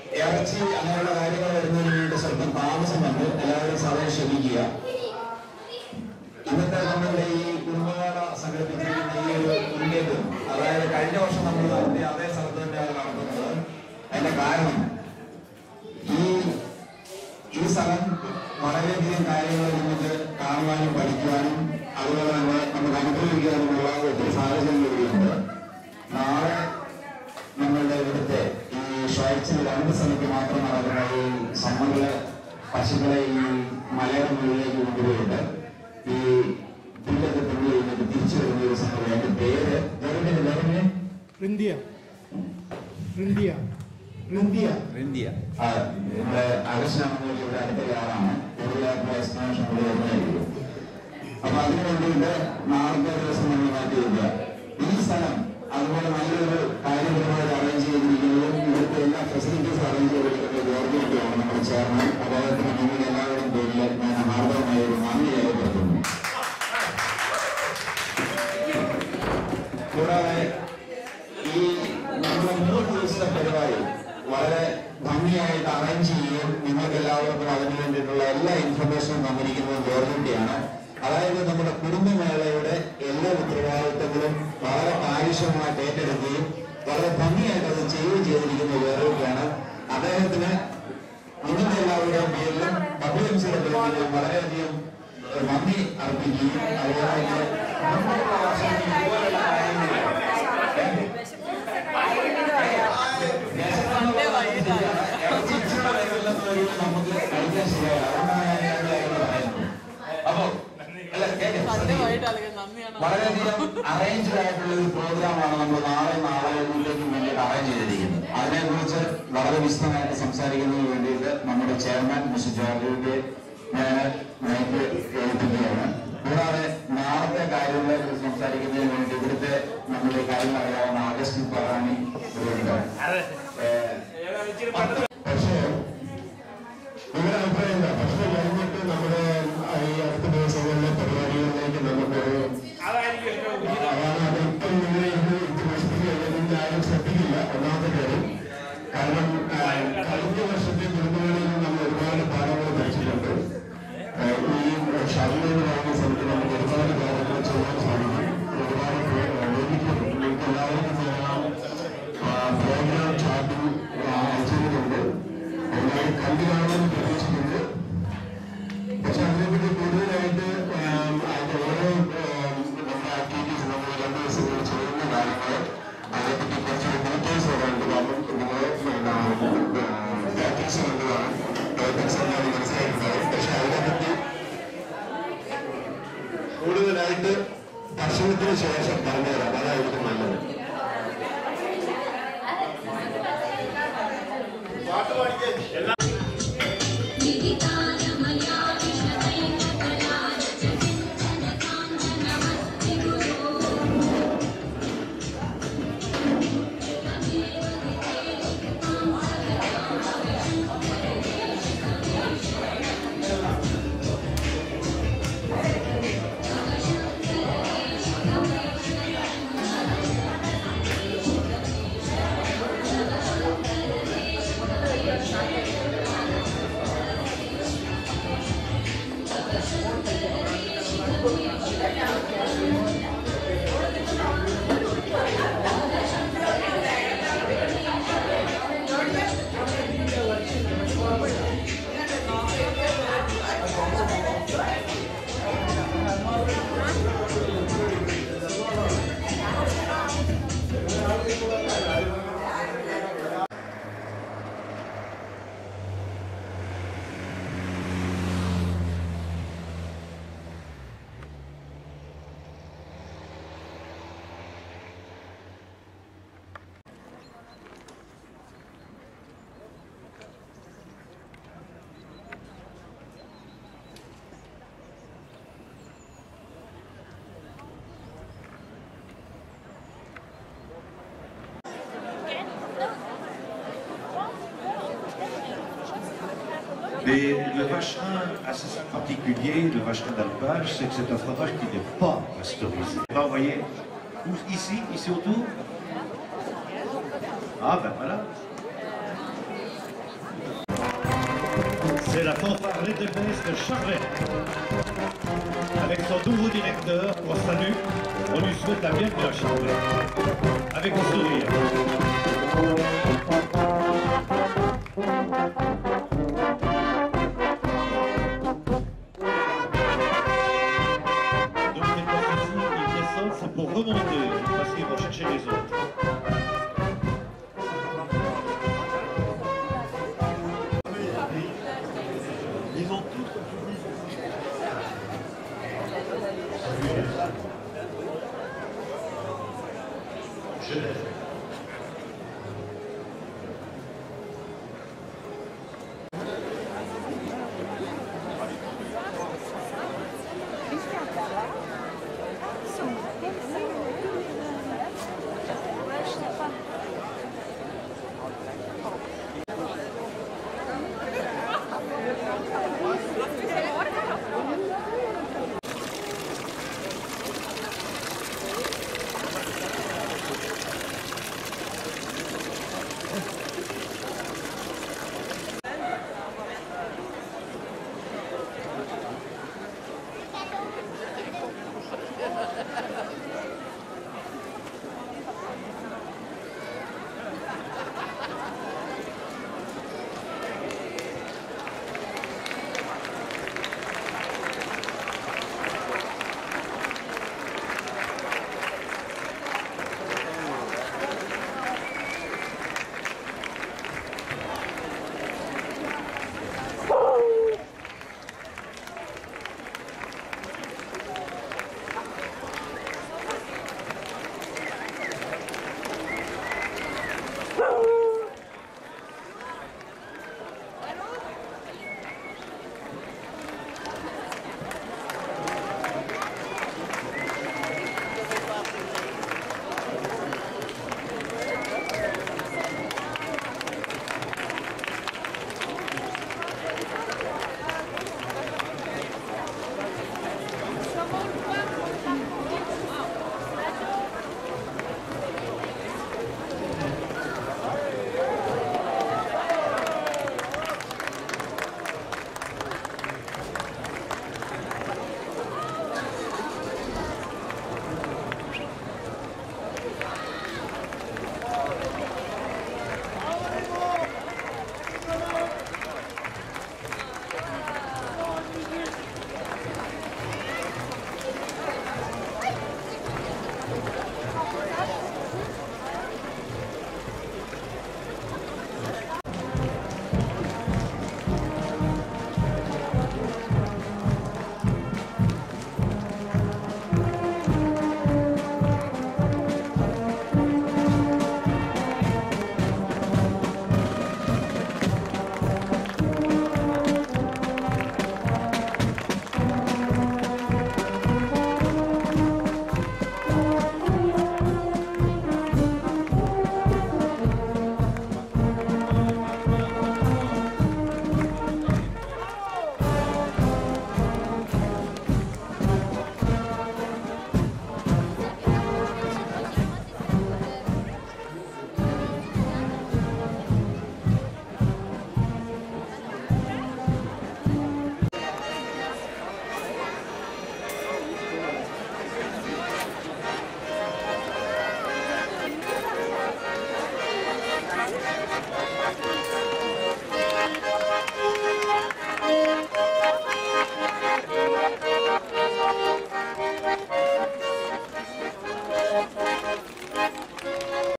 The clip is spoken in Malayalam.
ഇറച്ചി അങ്ങനെയുള്ള കാര്യങ്ങൾ വരുന്നതിന് വേണ്ടി സ്വല്പം താമസം വന്നു എല്ലാവരും സമയം ക്ഷമിക്കുക ഇന്നത്തെ നമ്മളുടെ ഈ കുടുംബമേള സംഘടിപ്പിച്ചിരിക്കുന്ന ഈ ഒരു മുന്നേറ്റം അതായത് കഴിഞ്ഞ വർഷം നമ്മൾ നടത്തിയ അതേ സ്ഥലത്ത് തന്നെയാണ് നടത്തുന്നത് അതിന്റെ കാരണം ഈ ഈ സ്ഥലം വളരെയധികം കാര്യങ്ങൾ നമുക്ക് കാണുവാനും പഠിക്കുവാനും അതുപോലെ തന്നെ നമുക്ക് അനുഭവിക്കാനുമുള്ള ഒത്തിരി സാഹചര്യം കൂടിയുണ്ട് നാളെ നമ്മളുടെ ഇവിടുത്തെ ഈ ഷോയ്ച്ചിൽ രണ്ട് സ്ഥലത്ത് മാത്രം നടക്കുന്ന ഈ സമ്മകളെ പശുക്കളെ ഈ മലയുടെ മുകളിലേക്ക് കൊണ്ടുപോയിട്ട് ഈ പുല്ലൊക്കെ തുള്ളി കഴിഞ്ഞിട്ട് തിരിച്ചു വരുന്ന ഒരു സംഭവം അതിന്റെ പേര് ജെറിമിന് ജെറിമിന് റിന്ദിയ റിന്ദിയ റിന്ദിയ ഇന്ത്യ ആ, ഇവിടെ അഗസ്റ്റാണെന്ന് ഇവിടെ അടുത്ത ആളാണ് കൂടുതലായിട്ടുള്ള എക്സ്പ്ലനേഷൻ കൂടി വരുന്നതായിരിക്കും അപ്പൊ അതിനു വേണ്ടിയിട്ട് നാളത്തെ ദിവസം നമ്മൾ മാറ്റി വയ്ക്കുക ഈ സ്ഥലം അതുപോലെ നല്ലൊരു കാര്യപരമായി അറേഞ്ച് ചെയ്തിരിക്കുന്നതും ഇവിടുത്തെ എല്ലാ ഫെസിലിറ്റീസും അറേഞ്ച് ചെയ്തിരിക്കുന്നത് ഗവൺമെന്റാണ് നമ്മുടെ ചെയർമാൻ അദ്ദേഹത്തിന് നിങ്ങൾ എല്ലാവരും പേരിൽ ഞാൻ ഹാർദവമായ ഒരു നന്ദി രേഖപ്പെടുത്തുന്നു കൂടാതെ ഈ നമ്മുടെ മൂന്ന് ദിവസത്തെ പരിപാടി വളരെ ഭംഗിയായിട്ട് അറേഞ്ച് ചെയ്യുകയും നിങ്ങൾക്ക് എല്ലാവർക്കും അതിനു വേണ്ടിയിട്ടുള്ള എല്ലാ ഇൻഫർമേഷനും തന്നിരിക്കുന്നത് ഗവൺമെന്റാണ് അതായത് നമ്മുടെ കുടുംബമേളയുടെ എല്ലാ ഉത്തരവാദിത്തങ്ങളും വളരെ കാര്യക്ഷമമായിട്ട് ഏറ്റെടുക്കുകയും വളരെ ഭംഗിയായിട്ട് അത് ചെയ്യുകയും ചെയ്തിരിക്കുന്നത് ഗവൺമെന്റാണ് അദ്ദേഹത്തിന് നിങ്ങളുടെ എല്ലാവരുടെയും പേരിലും പബ്ലികൻസിയുടെ പേരിലും വളരെയധികം നന്ദി അർപ്പിക്കുകയും അതുപോലെ തന്നെ മുന്നോട്ടുള്ള വർഷങ്ങളിൽ ഇതുപോലുള്ള കാര്യങ്ങൾ നമുക്ക് കഴിക്കാൻ ശരിയായി അതുകൊണ്ടാണ് ഞാൻ ഈ രണ്ട് കാര്യങ്ങൾ പറയുന്നത് അപ്പോ അല്ല കേൾക്കാം വളരെയധികം അറേഞ്ച്ഡ് ആയിട്ടുള്ള ഒരു പ്രോഗ്രാമാണ് നമ്മൾ നാളെ നാളെയിലേക്കും വേണ്ടിയിട്ട് അറേഞ്ച് ചെയ്തിരിക്കുന്നത് അതിനെക്കുറിച്ച് വളരെ വിശദമായിട്ട് സംസാരിക്കുന്നതിന് വേണ്ടിയിട്ട് നമ്മുടെ ചെയർമാൻ മിസ്റ്റർ ജോർജിന്റെ ഞാൻ മൈക്ക് കേൾപ്പിക്കുകയാണ് കൂടാതെ നാളത്തെ കാര്യങ്ങളെ കുറിച്ച് സംസാരിക്കുന്നതിന് വേണ്ടി ഇവിടുത്തെ നമ്മുടെ കാര്യങ്ങൾ അറിയാവുന്ന ആഗസ്റ്റിൻ പറാണി ഇവിടെയുണ്ട് ഏഹ്, പക്ഷേ നിങ്ങളുടെ അഭിപ്രായം എന്താ ഭക്ഷണം കഴിഞ്ഞിട്ട് നമ്മുടെ ഈ അടുത്ത ദിവസങ്ങളിലെ പരിപാടികളിലേക്ക് നമുക്ക് അതാണ് അത് ഇപ്പം നിങ്ങൾ ഇത് ഇത് നശിപ്പിക്കുകയാണെങ്കിൽ ആരും ശ്രദ്ധിക്കില്ല ഒന്നാമത്തെ കാര്യം കാരണം ആ, കഴിഞ്ഞ വർഷത്തെ കുടുംബങ്ങളിൽ നമ്മൾ ഒരുപാട് പാഠങ്ങൾ പഠിച്ചിട്ടുണ്ട് ആ, ഈ ഷർമ്മ എന്ന് പറയുന്ന സ്ഥലത്ത് നമുക്ക് ഒരുപാട് കാര്യങ്ങൾ ചെയ്യാൻ സാധിക്കും ഒരുപാട് പേ- ആ, എനിക്ക് നിങ്ങൾക്ക് എല്ലാവർക്കും ചെയ്യാം പ്രോഗ്രാം ചാർട്ടിൽ അയച്ചിട്ടുണ്ട് എല്ലാവരും കണ്ടു കാണുമെന്ന് പ്രതീക്ഷിക്കുന്നു പക്ഷെ അതിനെപ്പറ്റി കൂടുതലായിട്ട് ആം, അതിന്റെ ഓരോ ആം, നമ്മുടെ ആക്ടിവിറ്റീസ് നമ്മൾ രണ്ട് ദിവസങ്ങളിൽ ചെയ്യുന്ന കാര്യങ്ങൾ അതേപ്പറ്റി കുറച്ച് ഡീറ്റെയിൽസ് വരാനുണ്ട് കാരണം നിങ്ങൾ പ്രാക്ടീസ് കണ്ടതാണ് ടോപ്പിക്സ് എന്താണ് മനസ്സിലായിട്ടുണ്ടാവും പക്ഷെ അതിനെപ്പറ്റി കൂടുതലായിട്ട് ഭക്ഷണത്തിന് ശേഷം പറഞ്ഞുതരാം അതായിരിക്കും നല്ലത് विदितारमया विशदैककला चिन्तनकाञ्चनमस्ति गुरो Mais le vacherin assez particulier, le vacherin d'alpage, c'est que c'est un fromage qui n'est pas pasteurisé. On va envoyer où- ici, ici autour Ah ben voilà. C'est la fanfare Rédébès de Charvet. Avec son nouveau directeur, on salue, on lui souhaite la bienvenue à Charvet. Avec un sourire. Donc c'est pas ceci, ils descendent, c'est pour remonter, parce qu'ils vont chercher les autres. Ils ont tous Genève. Thank you.